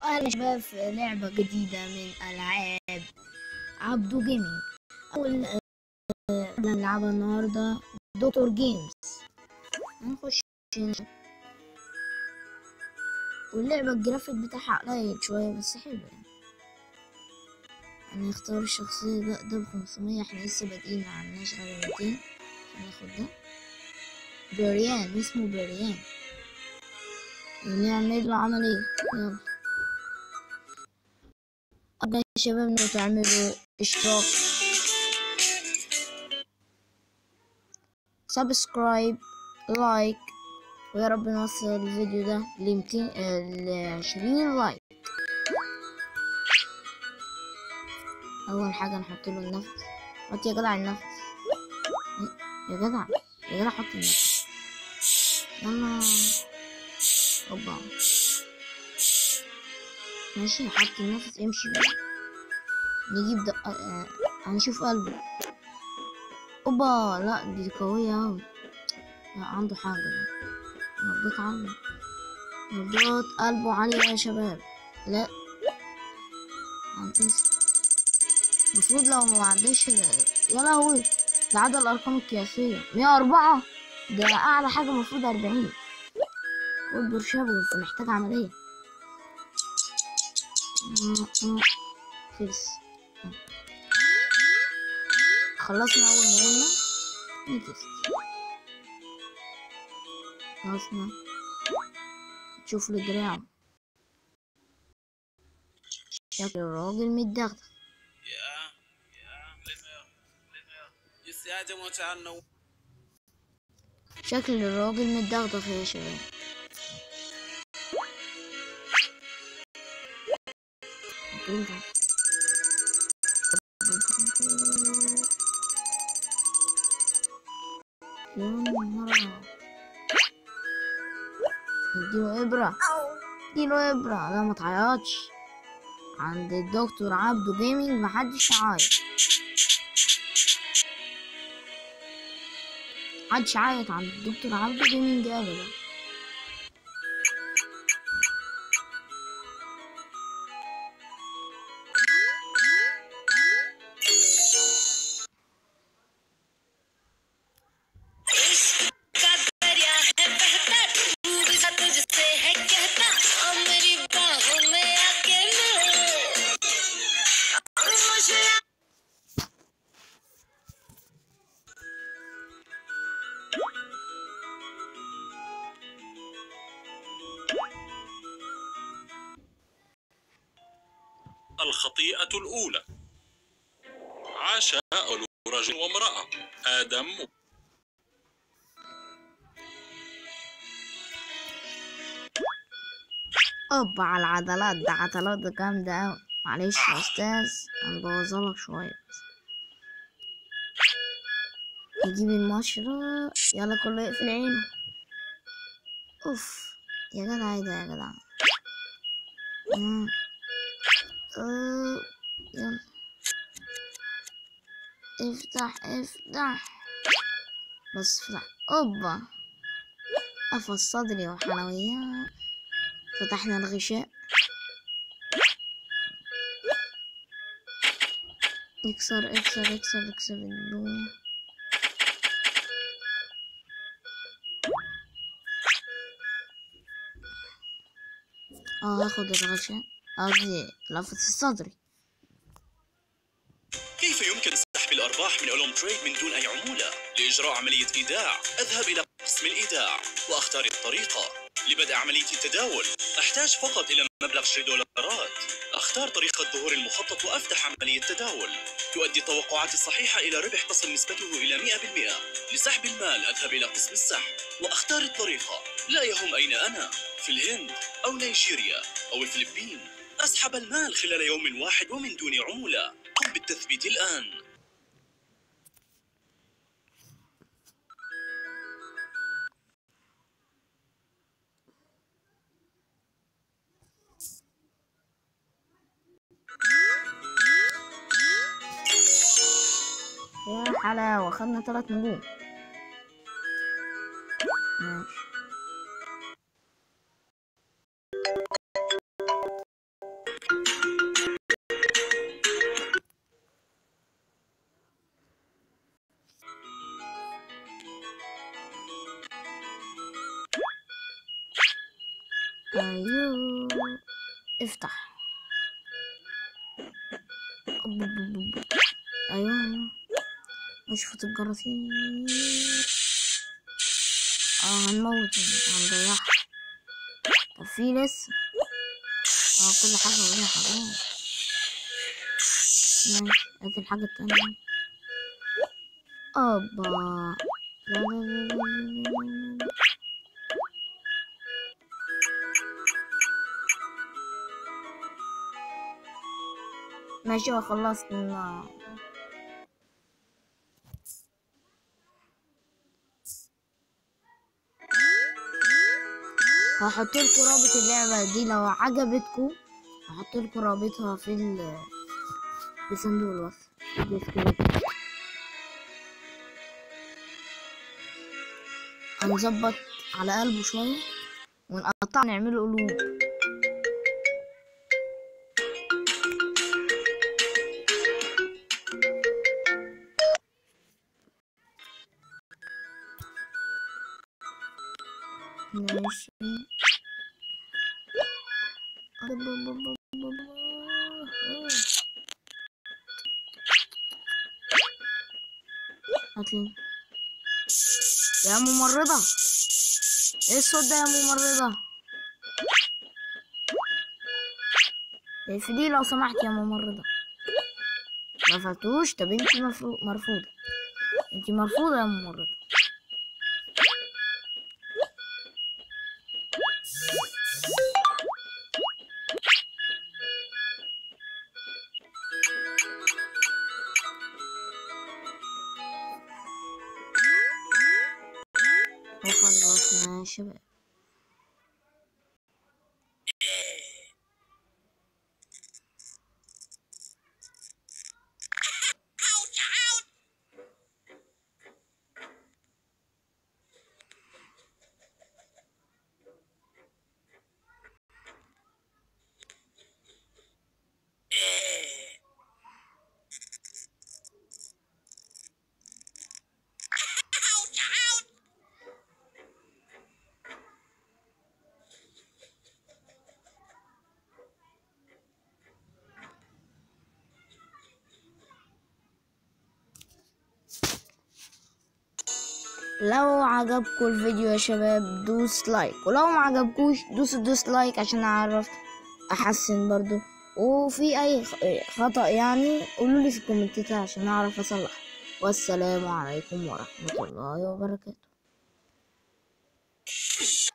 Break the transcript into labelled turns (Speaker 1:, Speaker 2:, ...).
Speaker 1: أهلا شباب في لعبة جديدة من ألعاب عبدو جيمنج أول آه، لعبة نلعبها النهاردة دكتور جيمز هنخش هنا. واللعبة الجرافيك بتاعها قليل شوية بس حلو يعني هنختار الشخصية ده ده بخمسمية احنا لسه بادئين معندناش غير ميتين هناخد ده بريان اسمه بريان ونعمل له عملية يلا قبل يا شباب انه تعملوا اشتراك سبسكرايب لايك ويا رب نوصل الفيديو ده لمتين لعشرين لايك اول حاجة نحط له النفس حط يا جدع النفس يا جدع يا جدع حط النفس يلا اوبا ماشي حط النفس امشي بقى نجيب دق... آه، هنشوف قلبه اوبا لا دي قوية اوي لا عنده حاجة ده نبضات عالية نبضات قلبه عالية يا شباب لا هنقيس المفروض لو ما عداش يا لهوي ده عدى الأرقام القياسية مية وأربعة ده أعلى حاجة المفروض أربعين قول برشاوي بس محتاج عملية خلص خلصنا أول مهمة نتست خلصنا نشوف له دراعه شكل الراجل متدغدغ
Speaker 2: Yeah, yeah, live live You see, I just want y'all to know.
Speaker 1: شكل الراجل متدغدغ يا شباب دول ده. يا نهار اديله ابرة اديله ابرة لا ما تعيطش عند الدكتور عبده جيمنج محدش يعيط محدش يعيط عند الدكتور عبده جيمنج ابدا
Speaker 3: का दरिया है बहता डूबता तुझसे है कहता और मेरी बाहों में आके मिल मुझे
Speaker 4: الخطيئة الأولى عاش رجل وامرأة آدم
Speaker 1: اوبا على العضلات ده عضلات جامدة اوي معلش يا استاذ هنبوظهالك شوية بس نجيب المشرة يلا كله يقفل عينه اوف يا جدع ايه ده يا جدع مم. أوه. يلا افتح افتح بس افتح اوبا قفص صدري وحلويات فتحنا الغشاء اكسر اكسر اكسر اكسر الدوم اه هاخد الغشاء قصدي لفة الصدري
Speaker 5: كيف يمكن سحب الأرباح من أولوم تريد من دون أي عمولة؟ لإجراء عملية إيداع أذهب إلى قسم الإيداع وأختار الطريقة لبدء عملية التداول أحتاج فقط إلى مبلغ 10 دولارات أختار طريقة ظهور المخطط وأفتح عملية تداول تؤدي التوقعات الصحيحة إلى ربح تصل نسبته إلى 100% لسحب المال أذهب إلى قسم السحب وأختار الطريقة لا يهم أين أنا في الهند أو نيجيريا أو الفلبين أسحب المال خلال يوم واحد ومن دون عمولة قم بالتثبيت الآن
Speaker 1: يا حلاوة خدنا تلات نجوم ماشي افتح أب- أب- أب- أب. ايوه ايوه اشفط الجراثيم اه هنموت هنضيعها طب في لسه اه كل حاجة وليها حرام ماشي ادي الحاجة التانية ابا لا لا لا لا لا لا لا. ماشي وخلصنا هحط لكم رابط اللعبة دي لو عجبتكم هحط لكم رابطها في ال في صندوق الوصف في الديسكريبشن. هنظبط على قلبه شوية ونقطع نعمله قلوب ماشي هاتلي يا ممرضة ايه الصوت ده يا ممرضة اقفليه لو سمحت يا ممرضة ما فاتوش طب انتي مفرو- مرفوضة انتي مرفوضة يا ممرضة وخلصنا يا شباب لو عجبكم الفيديو يا شباب دوس لايك ولو ما عجبكوش دوس دوس لايك عشان اعرف احسن برضو وفي اي خ- خطأ يعني قولولي في الكومنتات عشان اعرف اصلح والسلام عليكم ورحمة الله وبركاته